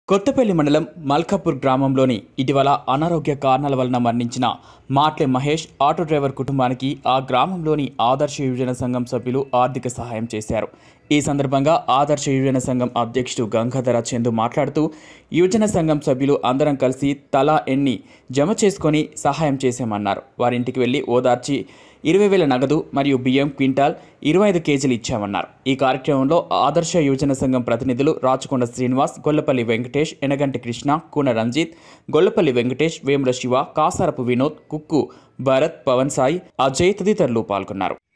కొత్తపల్లి మండలం మల్కాపూర్ గ్రామంలోని ఇటీవల అనారోగ్య కారణాల వలన మరణించిన మాట్లే మహేష్ ఆటో డ్రైవర్ కుటుంబానికి ఆ గ్రామంలోని ఆదర్శ యువజన సంఘం సభ్యులు ఆర్థిక సహాయం చేశారు ఈ సందర్భంగా ఆదర్శ యువజన సంఘం అధ్యక్షుడు గంగాధర చందు మాట్లాడుతూ యువజన సంఘం సభ్యులు అందరం కలిసి తలా ఎన్ని జమ చేసుకొని సహాయం చేశామన్నారు వారింటికి వెళ్లి ఓదార్చి ఇరవై వేల నగదు మరియు బియ్యం క్వింటాల్ ఇరవై ఐదు కేజీలు ఇచ్చామన్నారు ఈ కార్యక్రమంలో ఆదర్శ యువజన సంఘం ప్రతినిధులు రాచకొండ శ్రీనివాస్ గొల్లపల్లి వెంకటేష్ ఎనగంటి కృష్ణ కూన రంజిత్ గొల్లపల్లి వెంకటేష్ వేముల శివ కాసారపు వినోద్ కుక్కు భరత్ పవన్ సాయి అజయ్ తదితరులు పాల్గొన్నారు